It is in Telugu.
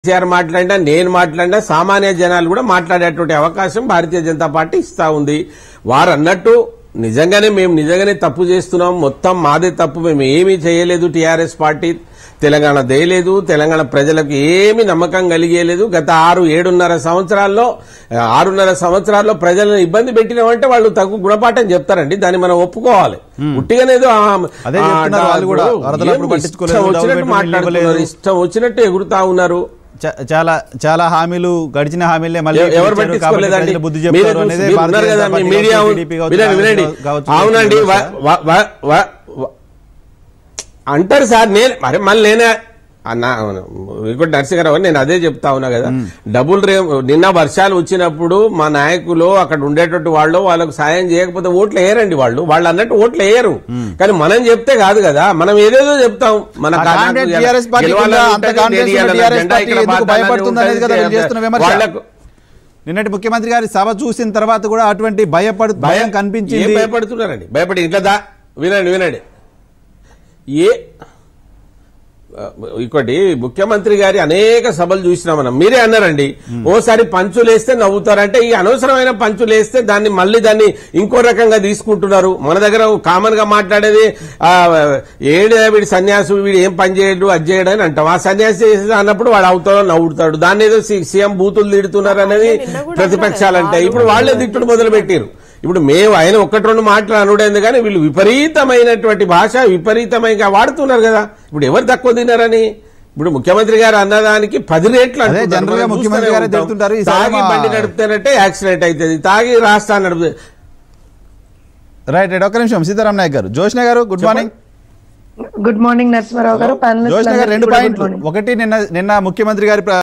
కేసీఆర్ మాట్లాడినా నేను మాట్లాడినా సామాన్య జనాలు కూడా మాట్లాడేటువంటి అవకాశం భారతీయ జనతా పార్టీ ఇస్తా ఉంది వారు అన్నట్టు నిజంగానే మేము నిజంగానే తప్పు చేస్తున్నాం మొత్తం మాదే తప్పు మేము ఏమీ చేయలేదు టీఆర్ఎస్ పార్టీ తెలంగాణ దేయలేదు తెలంగాణ ప్రజలకు ఏమీ నమ్మకం కలిగేలేదు గత ఆరు ఏడున్నర సంవత్సరాల్లో ఆ, ఆరున్నర సంవత్సరాల్లో ప్రజలను ఇబ్బంది పెట్టినామంటే వాళ్ళు తగ్గు గుణపాఠం చెప్తారండి దాన్ని మనం ఒప్పుకోవాలి ఉట్టిగానేదో ఆ, అదే ఆ, చెప్తున్నారు వాళ్ళు కూడా. ఇప్పుడు వరదలప్పుడు ఏం పట్టించుకోలేదు, ఇష్టం డబ్బులు వచ్చినట్టు పెట్టుకుని మాట్లాడుతున్నారు ఇవ్వలేదు. ఇష్టం వచ్చినట్టు ఎగురుతా ఉన్నారు చ- చాలా చాలా హామీలు గడిచిన హామీలే మళ్ళీ ఎవ- ఎవరు ఇచ్చారు కాబట్టి పట్టించుకోలేదండి ప్రజలు బుద్ధి మీరే చెప్తారు చూసి- అనేది మీరు భారతీయ ఉన్నారు కదా జనతా మీ పార్టీ మీడియా కావచ్చు, ఉన్- TDP కావచ్చు, వినండి వినండి కాంగ్రెస్ కావచ్చు, అవునండి కావచ్చు. వ- వ- వ- వ- వ- అంటారు సార్ నేను మరి మళ్ళీ నేనే అన్న ఇంకోటి నరసింహరావు నేను అదే చెప్తా ఉన్నా కదా డబుల్ రే నిన్న వర్షాలు వచ్చినప్పుడు మా నాయకులు అక్కడ ఉండేటట్టు వాళ్ళు వాళ్ళకు సాయం చేయకపోతే ఓట్లు వేయరండి వాళ్ళు వాళ్ళు అన్నట్టు ఓట్లు వేయరు కానీ మనం చెప్తే కాదు కదా మనం ఏదేదో చెప్తాం మన ఆ కారణాలకు కాంగ్రెస్ ఎలా- TRS పార్టీకి గెలవాలని ఉందా? అంత ఉంటుంది, కాన్ఫిడెన్స్ నేను ఉన్న ఇవాళ TRS జెండా పార్టీ ఇక్కడ ఎందుకు పాతాలని భయపడుతుంది అనేది కదా ఉంటుంది, వీళ్ళు చేస్తున్న విమర్శ. వాళ్ళకు నిన్నటి ముఖ్యమంత్రి గారి సభ చూసిన తర్వాత కూడా అటువంటి భయపడు భయం ఏం కనిపించింది భయపడుతున్నారండి భయపడి ఇంట్లో దా వినండి వినండి ఏ ఇంకోటి ముఖ్యమంత్రి గారి అనేక సభలు చూసినా మనం మీరే అన్నారండి ఓసారి పంచులేస్తే నవ్వుతారంటే ఈ అనవసరమైన పంచులేస్తే దాన్ని మళ్ళీ దాన్ని ఇంకో రకంగా తీసుకుంటున్నారు మన దగ్గర కామన్ గా మాట్లాడేది ఆ, ఏడు వీడి సన్యాసు వీడు ఏం పని చేయడు అది చేయడు అని అంటాం ఆ సన్యాసి చేసేది అన్నప్పుడు వాడు అవుతాడో నవ్వుతాడు దాన్ని ఏదో సి- సీఎం బూతులు తిడుతున్నారు అనేది నిన్న కూడా ప్రతిపక్షాలు అన్నారు. అంటాయి ఇప్పుడు వాళ్ళే తిట్టుడు మొదలు పెట్టారు ఇప్పుడు మేము ఆయన ఒక్కటి రెండు మాటలు అనుడైంది కానీ వీళ్ళు విపరీతమైనటువంటి భాష విపరీతమైన వాడుతున్నారు కదా ఇప్పుడు ఎవరు తక్కువ తిన్నారని ఇప్పుడు ముఖ్యమంత్రి గారు అన్నదానికి పది రేట్లు అదే అంటున్నారు. జనరల్ గా మనం ముఖ్యమంత్రి చూస్తూనే గారే ఉంటాం. తిడుతుంటారు. ఈసారి తాగి మా- బండి నడుపుతానంటే యాక్సిడెంట్ అవుతుంది తాగి రాష్ట్రాన్ని నడుపుతుంది రైట్ రైట్ ఒక్క నిమిషం సీతారాం నాయక్ గారు జోష్న గారు good morning good morning Narasimharao గారు జోష్న గారు రెండు ప్యానల్ పాయింట్లు ఒకటి నిన్న నిన్న ముఖ్యమంత్రి గారి ప్ర-